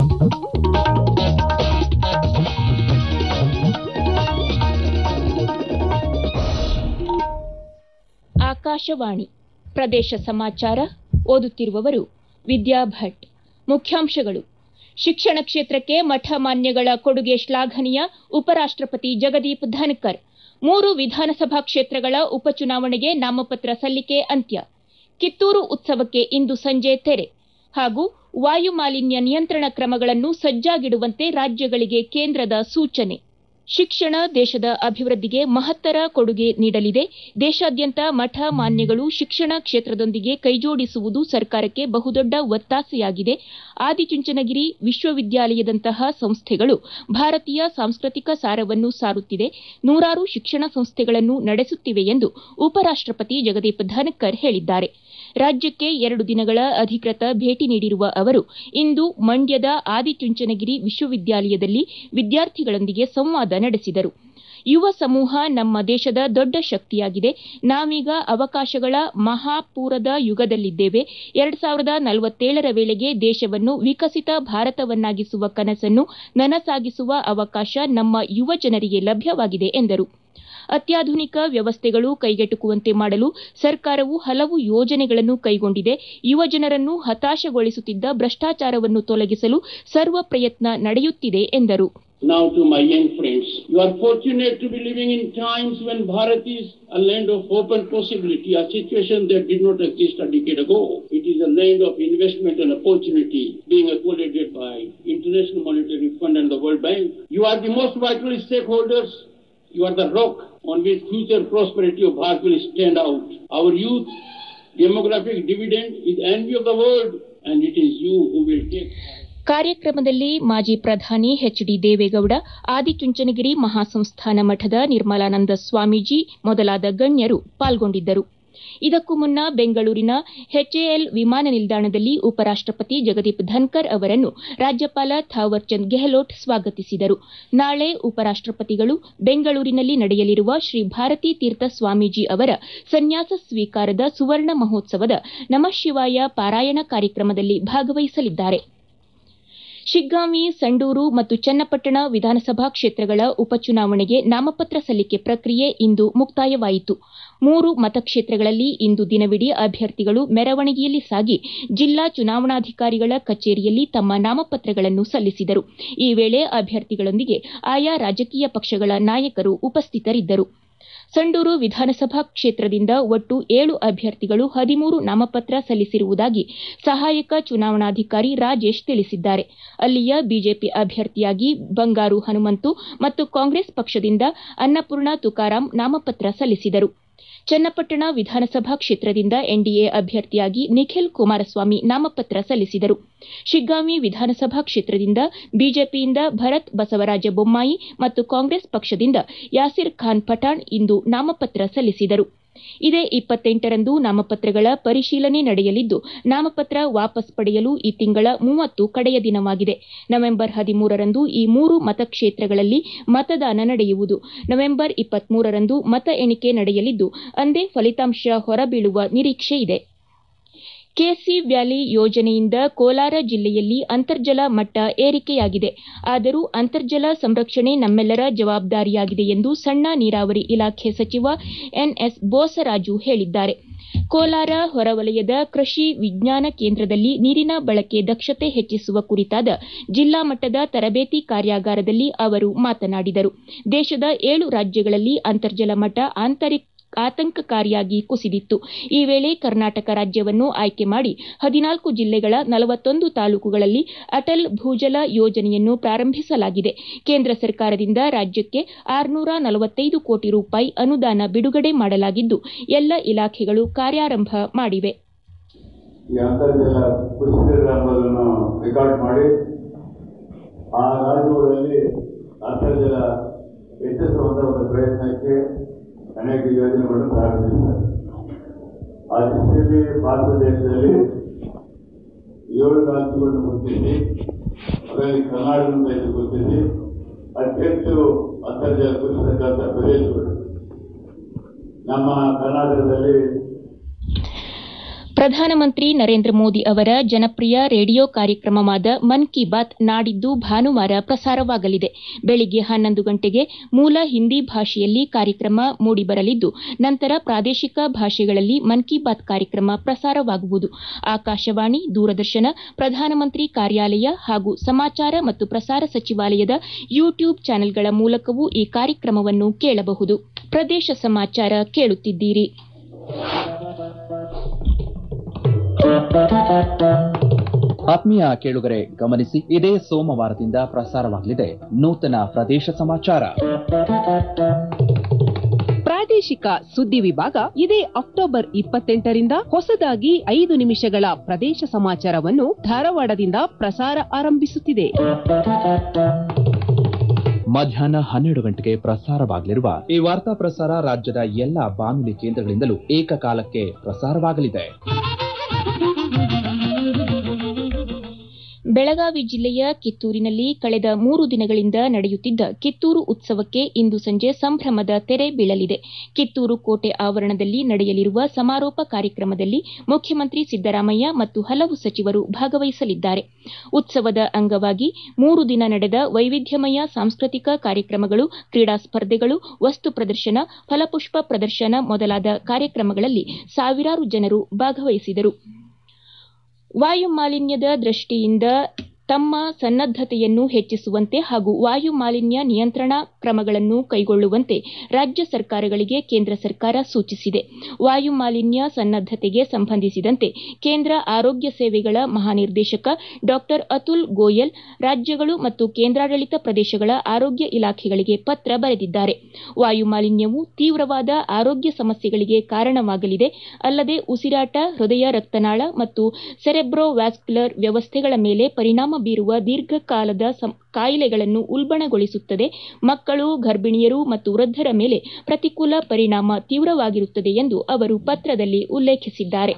ಆಕಾಶವಾಣಿ ಪ್ರದೇಶ ಸಮಾಚಾರ ಓದುತ್ತಿರುವವರು ವಿದ್ಯಾ ಭಟ್ ಮುಖ್ಯಾಂಶಗಳು ಶಿಕ್ಷಣ ಕ್ಷೇತ್ರಕ್ಕೆ ಮಠ ಮಾನ್ಯಗಳ ಕೊಡುಗೆ ಶ್ಲಾಘನೀಯ ಉಪರಾಷ್ಟಪತಿ ಜಗದೀಪ್ ಧನ್ಕರ್ ಮೂರು ವಿಧಾನಸಭಾ ಕ್ಷೇತ್ರಗಳ ಉಪಚುನಾವಣೆಗೆ ನಾಮಪತ್ರ ಸಲ್ಲಿಕೆ ಅಂತ್ಯ ಕಿತ್ತೂರು ಉತ್ಸವಕ್ಕೆ ಇಂದು ಸಂಜೆ ತೆರೆ ಹಾಗೂ ವಾಯು ಮಾಲಿನ್ಯ ನಿಯಂತ್ರಣ ಕ್ರಮಗಳನ್ನು ಸಜ್ಜಾಗಿಡುವಂತೆ ರಾಜ್ಯಗಳಿಗೆ ಕೇಂದ್ರದ ಸೂಚನೆ ಶಿಕ್ಷಣ ದೇಶದ ಅಭಿವೃದ್ಧಿಗೆ ಮಹತ್ತರ ಕೊಡುಗೆ ನೀಡಲಿದೆ ದೇಶಾದ್ಯಂತ ಮಠ ಮಾನ್ಯಗಳು ಶಿಕ್ಷಣ ಕ್ಷೇತ್ರದೊಂದಿಗೆ ಕೈಜೋಡಿಸುವುದು ಸರ್ಕಾರಕ್ಕೆ ಬಹುದೊಡ್ಡ ಒತ್ತಾಸೆಯಾಗಿದೆ ಆದಿಚುಂಚನಗಿರಿ ವಿಶ್ವವಿದ್ಯಾಲಯದಂತಹ ಸಂಸ್ಥೆಗಳು ಭಾರತೀಯ ಸಾಂಸ್ಕೃತಿಕ ಸಾರವನ್ನು ಸಾರುತ್ತಿದೆ ನೂರಾರು ಶಿಕ್ಷಣ ಸಂಸ್ಥೆಗಳನ್ನು ನಡೆಸುತ್ತಿವೆ ಎಂದು ಉಪರಾಷ್ಟಪತಿ ಜಗದೀಪ್ ಧನ್ಕರ್ ಹೇಳಿದ್ದಾರೆ ರಾಜ್ಯಕ್ಕೆ ಎರಡು ದಿನಗಳ ಅಧಿಕೃತ ಭೇಟಿ ನೀಡಿರುವ ಅವರು ಇಂದು ಮಂಡ್ಯದ ಆದಿಚುಂಚನಗಿರಿ ವಿಶ್ವವಿದ್ಯಾಲಯದಲ್ಲಿ ವಿದ್ಯಾರ್ಥಿಗಳೊಂದಿಗೆ ಸಂವಾದ ನಡೆಸಿದರು ಯುವ ಸಮೂಹ ನಮ್ಮ ದೇಶದ ದೊಡ್ಡ ಶಕ್ತಿಯಾಗಿದೆ ನಾವೀಗ ಅವಕಾಶಗಳ ಮಹಾಪೂರದ ಯುಗದಲ್ಲಿದ್ದೇವೆ ಎರಡ್ ಸಾವಿರದ ನಲವತ್ತೇಳರ ವೇಳೆಗೆ ದೇಶವನ್ನು ವಿಕಸಿತ ಭಾರತವನ್ನಾಗಿಸುವ ಕನಸನ್ನು ನನಸಾಗಿಸುವ ಅವಕಾಶ ನಮ್ಮ ಯುವ ಜನರಿಗೆ ಲಭ್ಯವಾಗಿದೆ ಎಂದರು ಅತ್ಯಾಧುನಿಕ ವ್ಯವಸ್ಥೆಗಳು ಕೈಗೆಟುಕುವಂತೆ ಮಾಡಲು ಸರ್ಕಾರವು ಹಲವು ಯೋಜನೆಗಳನ್ನು ಕೈಗೊಂಡಿದೆ ಯುವಜನರನ್ನು ಹತಾಶಗೊಳಿಸುತ್ತಿದ್ದ ಭ್ರಷ್ಟಾಚಾರವನ್ನು ತೊಲಗಿಸಲು ಸರ್ವ ಪ್ರಯತ್ನ ನಡೆಯುತ್ತಿದೆ ಎಂದರು Now to my young friends, you are fortunate to be living in times when Bharat is a land of open possibility, a situation that did not exist a decade ago. It is a land of investment and opportunity being accommodated by International Monetary Fund and the World Bank. You are the most vital stakeholders. You are the rock on which future prosperity of Bharat will stand out. Our youth demographic dividend is envy of the world and it is you who will take ಕಾರ್ಯಕ್ರಮದಲ್ಲಿ ಮಾಜಿ ಪ್ರಧಾನಿ H D Devegowda Adichunchanagiri ಮಹಾಸಂಸ್ಥಾನ ಮಠದ ನಿರ್ಮಲಾನಂದ ಸ್ವಾಮೀಜಿ ಮೊದಲಾದ ಗಣ್ಯರು ಪಾಲ್ಗೊಂಡಿದ್ದರು ಇದಕ್ಕೂ ಮುನ್ನ ಬೆಂಗಳೂರಿನ ಎಚ್ಎಎಲ್ ವಿಮಾನ ನಿಲ್ದಾಣದಲ್ಲಿ ಉಪರಾಷ್ಟಪತಿ ಜಗದೀಪ್ ಧನ್ಕರ್ ಅವರನ್ನು ರಾಜ್ಯಪಾಲ ಥಾವರ್ಚಂದ್ ಗೆಹ್ಲೋಟ್ ಸ್ವಾಗತಿಸಿದರು ನಾಳೆ ಉಪರಾಷ್ಟಪತಿಗಳು ಬೆಂಗಳೂರಿನಲ್ಲಿ ನಡೆಯಲಿರುವ ಶ್ರೀ ಭಾರತೀ ತೀರ್ಥ ಸ್ವಾಮೀಜಿ ಅವರ ಸನ್ಯಾಸ ಸ್ವೀಕಾರದ ಸುವರ್ಣ ಮಹೋತ್ಸವದ ನಮಃಶಿವಾಯ ಪಾರಾಯಣ ಕಾರ್ಯಕ್ರಮದಲ್ಲಿ ಭಾಗವಹಿಸಲಿದ್ದಾರೆ ಶಿಗ್ಗಾಂವಿ ಸಂಡೂರು ಮತ್ತು ಚನ್ನಪಟ್ಟಣ ವಿಧಾನಸಭಾ ಕ್ಷೇತ್ರಗಳ ಉಪಚುನಾವಣೆಗೆ ನಾಮಪತ್ರ ಸಲ್ಲಿಕೆ ಪ್ರಕ್ರಿಯೆ ಇಂದು ಮುಕ್ತಾಯವಾಯಿತು ಮೂರು ಮತಕ್ಷೇತ್ರಗಳಲ್ಲಿ ಇಂದು ದಿನವಿಡೀ ಅಭ್ಯರ್ಥಿಗಳು ಮೆರವಣಿಗೆಯಲ್ಲಿ ಸಾಗಿ ಜಿಲ್ಲಾ ಚುನಾವಣಾಧಿಕಾರಿಗಳ ಕಚೇರಿಯಲ್ಲಿ ತಮ್ಮ ನಾಮಪತ್ರಗಳನ್ನು ಸಲ್ಲಿಸಿದರು ಈ ವೇಳೆ ಅಭ್ಯರ್ಥಿಗಳೊಂದಿಗೆ ಆಯಾ ರಾಜಕೀಯ ಪಕ್ಷಗಳ ನಾಯಕರು ಉಪಸ್ಥಿತರಿದ್ದರು ಸಂಡೂರು ವಿಧಾನಸಭಾ ಕ್ಷೇತ್ರದಿಂದ ಒಟ್ಟು ಏಳು ಅಭ್ಯರ್ಥಿಗಳು ಹದಿಮೂರು ನಾಮಪತ್ರ ಸಲ್ಲಿಸಿರುವುದಾಗಿ ಸಹಾಯಕ ಚುನಾವಣಾಧಿಕಾರಿ ರಾಜೇಶ್ ತಿಳಿಸಿದ್ದಾರೆ ಅಲ್ಲಿಯ ಬಿಜೆಪಿ ಅಭ್ಯರ್ಥಿಯಾಗಿ ಬಂಗಾರು ಹನುಮಂತು ಮತ್ತು ಕಾಂಗ್ರೆಸ್ ಪಕ್ಷದಿಂದ ಅನ್ನಪೂರ್ಣ ತುಕಾರಾಂ ನಾಮಪತ್ರ ಸಲ್ಲಿಸಿದರು ಚನ್ನಪಟ್ಟಣ ವಿಧಾನಸಭಾ ಕ್ಷೇತ್ರದಿಂದ ಎನ್ಡಿಎ ಅಭ್ಯರ್ಥಿಯಾಗಿ ನಿಖಿಲ್ ಕುಮಾರಸ್ವಾಮಿ ನಾಮಪತ್ರ ಸಲ್ಲಿಸಿದರು ಶಿಗ್ಗಾಂವಿ ವಿಧಾನಸಭಾ ಕ್ಷೇತ್ರದಿಂದ ಬಿಜೆಪಿಯಿಂದ ಭರತ್ ಬಸವರಾಜ ಬೊಮ್ಮಾಯಿ ಮತ್ತು ಕಾಂಗ್ರೆಸ್ ಪಕ್ಷದಿಂದ ಯಾಸಿರ್ ಖಾನ್ ಪಠಾಣ್ ಇಂದು ನಾಮಪತ್ರ ಸಲ್ಲಿಸಿದರು ಇದೇ ಇಪ್ಪತ್ತೆಂಟರಂದು ನಾಮಪತ್ರಗಳ ಪರಿಶೀಲನೆ ನಡೆಯಲಿದ್ದು ನಾಮಪತ್ರ ವಾಪಸ್ ಪಡೆಯಲು ಈ ತಿಂಗಳ ಮೂವತ್ತು ಕಡೆಯ ದಿನವಾಗಿದೆ ನವೆಂಬರ್ ಹದಿಮೂರರಂದು ಈ ಮೂರು ಮತಕ್ಷೇತ್ರಗಳಲ್ಲಿ ಮತದಾನ ನಡೆಯುವುದು ನವೆಂಬರ್ ಇಪ್ಪತ್ಮೂರರಂದು ಮತ ಎಣಿಕೆ ನಡೆಯಲಿದ್ದು ಅಂದೇ ಫಲಿತಾಂಶ ಹೊರಬೀಳುವ ನಿರೀಕ್ಷೆ ಇದೆ ಕೆಸಿ ವ್ಯಾಲಿ ಯೋಜನೆಯಿಂದ ಕೋಲಾರ ಜಿಲ್ಲೆಯಲ್ಲಿ ಅಂತರ್ಜಲ ಮಟ್ಟ ಏರಿಕೆಯಾಗಿದೆ ಆದರೂ ಅಂತರ್ಜಲ ಸಂರಕ್ಷಣೆ ನಮ್ಮೆಲ್ಲರ ಜವಾಬ್ದಾರಿಯಾಗಿದೆ ಎಂದು ಸಣ್ಣ ನೀರಾವರಿ ಇಲಾಖೆ ಸಚಿವ ಎನ್ಎಸ್ ಬೋಸರಾಜು ಹೇಳಿದ್ದಾರೆ ಕೋಲಾರ ಹೊರವಲಯದ ಕೃಷಿ ವಿಜ್ಞಾನ ಕೇಂದ್ರದಲ್ಲಿ ನೀರಿನ ಬಳಕೆ ದಕ್ಷತೆ ಹೆಚ್ಚಿಸುವ ಕುರಿತಾದ ಜಿಲ್ಲಾ ಮಟ್ಟದ ತರಬೇತಿ ಕಾರ್ಯಾಗಾರದಲ್ಲಿ ಅವರು ಮಾತನಾಡಿದರು ದೇಶದ ಏಳು ರಾಜ್ಯಗಳಲ್ಲಿ ಅಂತರ್ಜಲ ಮಟ್ಟ ಆಂತರಿಕ ಆತಂಕಕಾರಿಯಾಗಿ ಕುಸಿದಿತ್ತು ಈ ವೇಳೆ ಕರ್ನಾಟಕ ರಾಜ್ಯವನ್ನು ಆಯ್ಕೆ ಮಾಡಿ ಹದಿನಾಲ್ಕು ಜಿಲ್ಲೆಗಳ ನಲವತ್ತೊಂದು ತಾಲೂಕುಗಳಲ್ಲಿ ಅಟಲ್ ಭೂಜಲ ಯೋಜನೆಯನ್ನು ಪ್ರಾರಂಭಿಸಲಾಗಿದೆ ಕೇಂದ್ರ ಸರ್ಕಾರದಿಂದ ರಾಜ್ಯಕ್ಕೆ ಆರುನೂರ ನಲವತ್ತೈದು ಕೋಟಿ ರೂಪಾಯಿ ಅನುದಾನ ಬಿಡುಗಡೆ ಮಾಡಲಾಗಿದ್ದು ಎಲ್ಲ ಇಲಾಖೆಗಳು ಕಾರ್ಯಾರಂಭ ಮಾಡಿವೆ ಈ ಅಂತರ್ಜಲ ಕುಸಿದಿದೆ ಎಂಬುದನ್ನು ರೆಕಾರ್ಡ್ ಮಾಡಿ ಆ ರಾಜ್ಯಗಳಲ್ಲಿ ಅಂತರ್ಜಲ ಹೆಚ್ಚಿಸುವಂತ ಒಂದು ಪ್ರಯತ್ನಕ್ಕೆ ಅನೇಕ ಯೋಜನೆಗಳನ್ನು ಪ್ರಾರಂಭಿಸಿದ್ದಾರೆ ಆ ದಿಶೆಯಲ್ಲಿ ಭಾರತ ದೇಶದಲ್ಲಿ ಏಳು ರಾಜ್ಯಗಳನ್ನು ಗುರುತಿಸಿ ಅದರಲ್ಲಿ ಕರ್ನಾಟಕದಿಂದ ಇದು ಗುರುತಿಸಿ ಅತಿ ಹೆಚ್ಚು ಅಂತರ್ಜಲ ಕುಸಿತಕ್ಕಂಥ ಪ್ರದೇಶಗಳು ನಮ್ಮ ಕರ್ನಾಟಕದಲ್ಲಿ ಪ್ರಧಾನಮಂತ್ರಿ ನರೇಂದ್ರ ಮೋದಿ ಅವರ ಜನಪ್ರಿಯ ರೇಡಿಯೋ ಕಾರ್ಯಕ್ರಮವಾದ ಮನ್ ಕಿ ಬಾತ್ ನಾಡಿದ್ದು ಭಾನುವಾರ ಪ್ರಸಾರವಾಗಲಿದೆ ಬೆಳಿಗ್ಗೆ ಹನ್ನೊಂದು ಗಂಟೆಗೆ ಮೂಲ ಹಿಂದಿ ಭಾಷೆಯಲ್ಲಿ ಕಾರ್ಯಕ್ರಮ ಮೂಡಿಬರಲಿದ್ದು ನಂತರ ಪ್ರಾದೇಶಿಕ ಭಾಷೆಗಳಲ್ಲಿ ಮನ್ ಕಿ ಬಾತ್ ಕಾರ್ಯಕ್ರಮ ಪ್ರಸಾರವಾಗುವುದು ಆಕಾಶವಾಣಿ ದೂರದರ್ಶನ ಪ್ರಧಾನಮಂತ್ರಿ ಕಾರ್ಯಾಲಯ ಹಾಗೂ ಸಮಾಚಾರ ಮತ್ತು ಪ್ರಸಾರ ಸಚಿವಾಲಯದ ಯೂಟ್ಯೂಬ್ ಚಾನೆಲ್ಗಳ ಮೂಲಕವೂ ಈ ಕಾರ್ಯಕ್ರಮವನ್ನು ಕೇಳಬಹುದು ಪ್ರದೇಶ ಸಮಾಚಾರ ಕೇಳುತ್ತಿದ್ದೀರಿ ಆತ್ಮೀಯ ಕೇಳುಗರೆ ಗಮನಿಸಿ ಇದೇ ಸೋಮವಾರದಿಂದ ಪ್ರಸಾರವಾಗಲಿದೆ ನೂತನ ಪ್ರದೇಶ ಸಮಾಚಾರ ಪ್ರಾದೇಶಿಕ ಸುದ್ದಿ ವಿಭಾಗ ಇದೇ ಅಕ್ಟೋಬರ್ ಇಪ್ಪತ್ತೆಂಟರಿಂದ ಹೊಸದಾಗಿ ಐದು ನಿಮಿಷಗಳ ಪ್ರದೇಶ ಸಮಾಚಾರವನ್ನು ಧಾರವಾಡದಿಂದ ಪ್ರಸಾರ ಆರಂಭಿಸುತ್ತಿದೆ ಮಧ್ಯಾಹ್ನ ಹನ್ನೆರಡು ಗಂಟೆಗೆ ಪ್ರಸಾರವಾಗಲಿರುವ ಈ ವಾರ್ತಾ ಪ್ರಸಾರ ರಾಜ್ಯದ ಎಲ್ಲಾ ಬಾನುಲಿ ಕೇಂದ್ರಗಳಿಂದಲೂ ಏಕಕಾಲಕ್ಕೆ ಪ್ರಸಾರವಾಗಲಿದೆ ಬೆಳಗಾವಿ ಜಿಲ್ಲೆಯ ಕಿತ್ತೂರಿನಲ್ಲಿ ಕಳೆದ ಮೂರು ದಿನಗಳಿಂದ ನಡೆಯುತ್ತಿದ್ದ ಕಿತ್ತೂರು ಉತ್ಸವಕ್ಕೆ ಇಂದು ಸಂಜೆ ಸಂಭ್ರಮದ ತೆರೆ ಬೀಳಲಿದೆ ಕಿತ್ತೂರು ಕೋಟೆ ಆವರಣದಲ್ಲಿ ನಡೆಯಲಿರುವ ಸಮಾರೋಪ ಕಾರ್ಯಕ್ರಮದಲ್ಲಿ ಮುಖ್ಯಮಂತ್ರಿ ಸಿದ್ದರಾಮಯ್ಯ ಮತ್ತು ಹಲವು ಸಚಿವರು ಭಾಗವಹಿಸಲಿದ್ದಾರೆ ಉತ್ಸವದ ಅಂಗವಾಗಿ ಮೂರು ದಿನ ನಡೆದ ವೈವಿಧ್ಯಮಯ ಸಾಂಸ್ಕೃತಿಕ ಕಾರ್ಯಕ್ರಮಗಳು ಕ್ರೀಡಾ ಸ್ಪರ್ಧೆಗಳು ವಸ್ತು ಪ್ರದರ್ಶನ ಫಲಪುಷ್ಪ ಪ್ರದರ್ಶನ ಮೊದಲಾದ ಕಾರ್ಯಕ್ರಮಗಳಲ್ಲಿ ಸಾವಿರಾರು ಜನರು ಭಾಗವಹಿಸಿದರು ವಾಯು ಮಾಲಿನ್ಯದ ದೃಷ್ಟಿಯಿಂದ ತಮ್ಮ ಸನ್ನದ್ದತೆಯನ್ನು ಹೆಚ್ಚಿಸುವಂತೆ ಹಾಗೂ ವಾಯು ಮಾಲಿನ್ಯ ನಿಯಂತ್ರಣ ಕ್ರಮಗಳನ್ನು ಕೈಗೊಳ್ಳುವಂತೆ ರಾಜ್ಯ ಸರ್ಕಾರಗಳಿಗೆ ಕೇಂದ್ರ ಸರ್ಕಾರ ಸೂಚಿಸಿದೆ ವಾಯು ಮಾಲಿನ್ಯ ಸನ್ನದ್ದತೆಗೆ ಸಂಬಂಧಿಸಿದಂತೆ ಕೇಂದ್ರ ಆರೋಗ್ಯ ಸೇವೆಗಳ ಮಹಾನಿರ್ದೇಶಕ ಡಾ ಅತುಲ್ ಗೋಯಲ್ ರಾಜ್ಯಗಳು ಮತ್ತು ಕೇಂದ್ರಾಡಳಿತ ಪ್ರದೇಶಗಳ ಆರೋಗ್ಯ ಇಲಾಖೆಗಳಿಗೆ ಪತ್ರ ಬರೆದಿದ್ದಾರೆ ವಾಯು ಮಾಲಿನ್ಯವು ತೀವ್ರವಾದ ಆರೋಗ್ಯ ಸಮಸ್ಯೆಗಳಿಗೆ ಕಾರಣವಾಗಲಿದೆ ಅಲ್ಲದೆ ಉಸಿರಾಟ ಹೃದಯ ರಕ್ತನಾಳ ಮತ್ತು ಸೆರೆಬ್ರೋವ್ಯಾಸ್ಕ್ಯುಲರ್ ವ್ಯವಸ್ಥೆಗಳ ಮೇಲೆ ಪರಿಣಾಮ ಬೀರುವ ದೀರ್ಘಕಾಲದ ಕಾಯಿಲೆಗಳನ್ನು ಉಲ್ಬಣಗೊಳಿಸುತ್ತದೆ ಮಕ್ಕಳು ಗರ್ಭಿಣಿಯರು ಮತ್ತು ವೃದ್ಧರ ಮೇಲೆ ಪ್ರತಿಕೂಲ ಪರಿಣಾಮ ತೀವ್ರವಾಗಿರುತ್ತದೆ ಎಂದು ಅವರು ಪತ್ರದಲ್ಲಿ ಉಲ್ಲೇಖಿಸಿದ್ದಾರೆ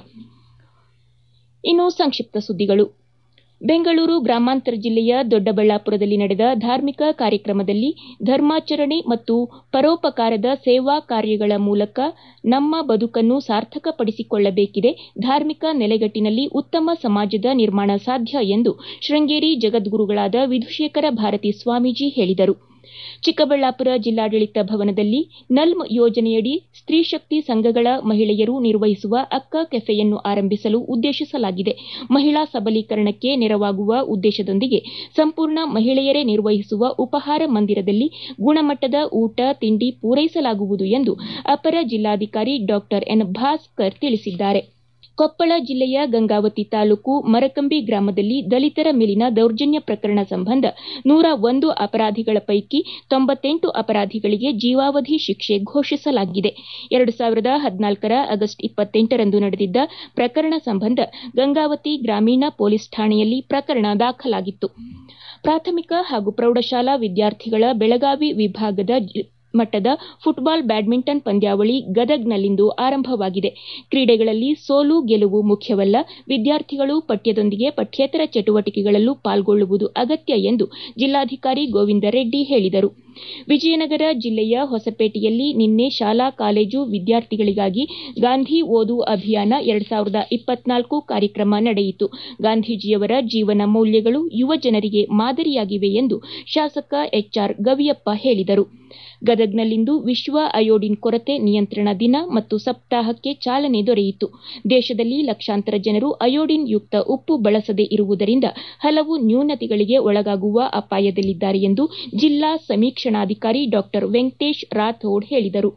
ಇನ್ನು ಸಂಕ್ಷಿಪ್ತ ಸುದ್ದಿಗಳು ಬೆಂಗಳೂರು ಗ್ರಾಮಾಂತರ ಜಿಲ್ಲೆಯ ದೊಡ್ಡಬಳ್ಳಾಪುರದಲ್ಲಿ ನಡೆದ ಧಾರ್ಮಿಕ ಕಾರ್ಯಕ್ರಮದಲ್ಲಿ ಧರ್ಮಾಚರಣೆ ಮತ್ತು ಪರೋಪಕಾರದ ಸೇವಾ ಕಾರ್ಯಗಳ ಮೂಲಕ ನಮ್ಮ ಬದುಕನ್ನು ಸಾರ್ಥಕಪಡಿಸಿಕೊಳ್ಳಬೇಕಿದೆ ಧಾರ್ಮಿಕ ನೆಲೆಗಟ್ಟಿನಲ್ಲಿ ಉತ್ತಮ ಸಮಾಜದ ನಿರ್ಮಾಣ ಸಾಧ್ಯ ಎಂದು ಶೃಂಗೇರಿ ಜಗದ್ಗುರುಗಳಾದ ವಿಧುಶೇಖರ ಭಾರತಿ ಸ್ವಾಮೀಜಿ ಹೇಳಿದರು ಚಿಕ್ಕಬಳ್ಳಾಪುರ ಜಿಲ್ಲಾಡಳಿತ ಭವನದಲ್ಲಿ ನಲ್ಮ್ ಯೋಜನೆಯಡಿ ಸ್ತ್ರೀ ಶಕ್ತಿ ಸಂಘಗಳ ಮಹಿಳೆಯರು ನಿರ್ವಹಿಸುವ ಅಕ್ಕ ಕೆಫೆಯನ್ನು ಆರಂಭಿಸಲು ಉದ್ದೇಶಿಸಲಾಗಿದೆ ಮಹಿಳಾ ಸಬಲೀಕರಣಕ್ಕೆ ನೆರವಾಗುವ ಉದ್ದೇಶದೊಂದಿಗೆ ಸಂಪೂರ್ಣ ಮಹಿಳೆಯರೇ ನಿರ್ವಹಿಸುವ ಉಪಹಾರ ಮಂದಿರದಲ್ಲಿ ಗುಣಮಟ್ಟದ ಊಟ ತಿಂಡಿ ಪೂರೈಸಲಾಗುವುದು ಎಂದು ಅಪರ ಜಿಲ್ಲಾಧಿಕಾರಿ ಡಾ ಎನ್ ಭಾಸ್ಕರ್ ತಿಳಿಸಿದ್ದಾರೆ ಕೊಪ್ಪಳ ಜಿಲ್ಲೆಯ ಗಂಗಾವತಿ ತಾಲೂಕು ಮರಕಂಬಿ ಗ್ರಾಮದಲ್ಲಿ ದಲಿತರ ಮೇಲಿನ ದೌರ್ಜನ್ಯ ಪ್ರಕರಣ ಸಂಬಂಧ ನೂರ ಒಂದು ಅಪರಾಧಿಗಳ ಪೈಕಿ ತೊಂಬತ್ತೆಂಟು ಅಪರಾಧಿಗಳಿಗೆ ಜೀವಾವಧಿ ಶಿಕ್ಷೆ ಘೋಷಿಸಲಾಗಿದೆ ಎರಡು ಸಾವಿರದ ಹದಿನಾಲ್ಕರ ಆಗಸ್ಟ್ ಇಪ್ಪತ್ತೆಂಟರಂದು ನಡೆದಿದ್ದ ಪ್ರಕರಣ ಸಂಬಂಧ ಗಂಗಾವತಿ ಗ್ರಾಮೀಣ ಪೊಲೀಸ್ ಠಾಣೆಯಲ್ಲಿ ಪ್ರಕರಣ ದಾಖಲಾಗಿತ್ತು ಪ್ರಾಥಮಿಕ ಹಾಗೂ ಪ್ರೌಢಶಾಲಾ ವಿದ್ಯಾರ್ಥಿಗಳ ಬೆಳಗಾವಿ ವಿಭಾಗದ ಮಟ್ಟದ ಫುಟ್ಬಾಲ್ ಬ್ಯಾಡ್ಮಿಂಟನ್ ಪಂದ್ಯಾವಳಿ ಗದಗ್ನಲ್ಲಿಂದು ಆರಂಭವಾಗಿದೆ ಕ್ರೀಡೆಗಳಲ್ಲಿ ಸೋಲು ಗೆಲುವು ಮುಖ್ಯವಲ್ಲ ವಿದ್ಯಾರ್ಥಿಗಳು ಪಠ್ಯದೊಂದಿಗೆ ಪಠ್ಯೇತರ ಚಟುವಟಿಕೆಗಳಲ್ಲೂ ಪಾಲ್ಗೊಳ್ಳುವುದು ಅಗತ್ಯ ಎಂದು ಜಿಲ್ಲಾಧಿಕಾರಿ ಗೋವಿಂದ ರೆಡ್ಡಿ ಹೇಳಿದರು ವಿಜಯನಗರ ಜಿಲ್ಲೆಯ ಹೊಸಪೇಟೆಯಲ್ಲಿ ನಿನ್ನೆ ಶಾಲಾ ಕಾಲೇಜು ವಿದ್ಯಾರ್ಥಿಗಳಿಗಾಗಿ ಗಾಂಧಿ ಓದು ಅಭಿಯಾನ ಎರಡ್ ಸಾವಿರದ ಇಪ್ಪತ್ನಾಲ್ಕು ಕಾರ್ಯಕ್ರಮ ನಡೆಯಿತು ಗಾಂಧೀಜಿಯವರ ಜೀವನ ಮೌಲ್ಯಗಳು ಯುವ ಜನರಿಗೆ ಮಾದರಿಯಾಗಿವೆ ಎಂದು ಶಾಸಕ ಎಚ್ಆರ್ ಗವಿಯಪ್ಪ ಹೇಳಿದರು ಗದಗ್ನಲ್ಲಿಂದು ವಿಶ್ವ ಅಯೋಡಿನ್ ಕೊರತೆ ನಿಯಂತ್ರಣ ದಿನ ಮತ್ತು ಸಪ್ತಾಹಕ್ಕೆ ಚಾಲನೆ ದೊರೆಯಿತು ದೇಶದಲ್ಲಿ ಲಕ್ಷಾಂತರ ಜನರು ಅಯೋಡಿನ್ ಯುಕ್ತ ಉಪ್ಪು ಬಳಸದೇ ಇರುವುದರಿಂದ ಹಲವು ನ್ಯೂನತೆಗಳಿಗೆ ಒಳಗಾಗುವ ಅಪಾಯದಲ್ಲಿದ್ದಾರೆ ಎಂದು ಜಿಲ್ಲಾ ಸಮೀಕ್ಷಣಾಧಿಕಾರಿ ಡಾ ವೆಂಕಟೇಶ್ ರಾಥೋಡ್ ಹೇಳಿದರು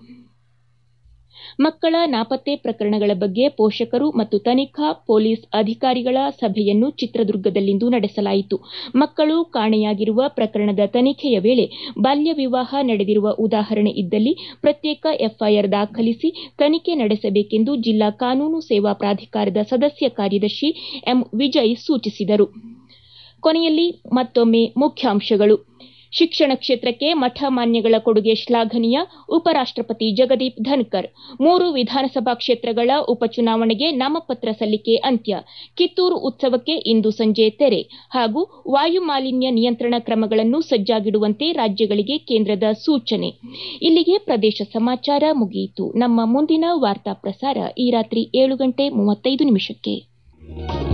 ಮಕ್ಕಳ ನಾಪತ್ತೆ ಪ್ರಕರಣಗಳ ಬಗ್ಗೆ ಪೋಷಕರು ಮತ್ತು ತನಿಖಾ ಪೊಲೀಸ್ ಅಧಿಕಾರಿಗಳ ಸಭೆಯನ್ನು ಚಿತ್ರದುರ್ಗದಲ್ಲಿಂದು ನಡೆಸಲಾಯಿತು ಮಕ್ಕಳು ಕಾಣೆಯಾಗಿರುವ ಪ್ರಕರಣದ ತನಿಖೆಯ ವೇಳೆ ಬಾಲ್ಯ ವಿವಾಹ ನಡೆದಿರುವ ಉದಾಹರಣೆ ಇದ್ದಲ್ಲಿ ಪ್ರತ್ಯೇಕ ಎಫ್ಐಆರ್ ದಾಖಲಿಸಿ ತನಿಖೆ ನಡೆಸಬೇಕೆಂದು ಜಿಲ್ಲಾ ಕಾನೂನು ಸೇವಾ ಪ್ರಾಧಿಕಾರದ ಸದಸ್ಯ ಕಾರ್ಯದರ್ಶಿ ಎಂ ವಿಜಯ್ ಸೂಚಿಸಿದರು ಕೊನೆಯಲ್ಲಿ ಮತ್ತೊಮ್ಮೆ ಮುಖ್ಯಾಂಶಗಳು ಶಿಕ್ಷಣ ಕ್ಷೇತ್ರಕ್ಕೆ ಮಠ ಮಾನ್ಯಗಳ ಕೊಡುಗೆ ಶ್ಲಾಘನೀಯ ಉಪರಾಷ್ಟಪತಿ ಜಗದೀಪ್ ಧನ್ಕರ್ ಮೂರು ವಿಧಾನಸಭಾ ಕ್ಷೇತ್ರಗಳ ಉಪಚುನಾವಣೆಗೆ ನಾಮಪತ್ರ ಸಲ್ಲಿಕೆ ಅಂತ್ಯ ಕಿತ್ತೂರು ಉತ್ಸವಕ್ಕೆ ಇಂದು ಸಂಜೆ ತೆರೆ ಹಾಗೂ ವಾಯು ಮಾಲಿನ್ಯ ನಿಯಂತ್ರಣ ಕ್ರಮಗಳನ್ನು ಸಜ್ಜಾಗಿಡುವಂತೆ ರಾಜ್ಯಗಳಿಗೆ ಕೇಂದ್ರದ ಸೂಚನೆ ಇಲ್ಲಿಗೆ ಪ್ರದೇಶ ಸಮಾಚಾರ ಮುಗಿಯಿತು ನಮ್ಮ ಮುಂದಿನ ವಾರ್ತಾ ಪ್ರಸಾರ ಈ ರಾತ್ರಿ ಏಳು ಗಂಟೆ ಮೂವತ್ತೈದು ನಿಮಿಷಕ್ಕೆ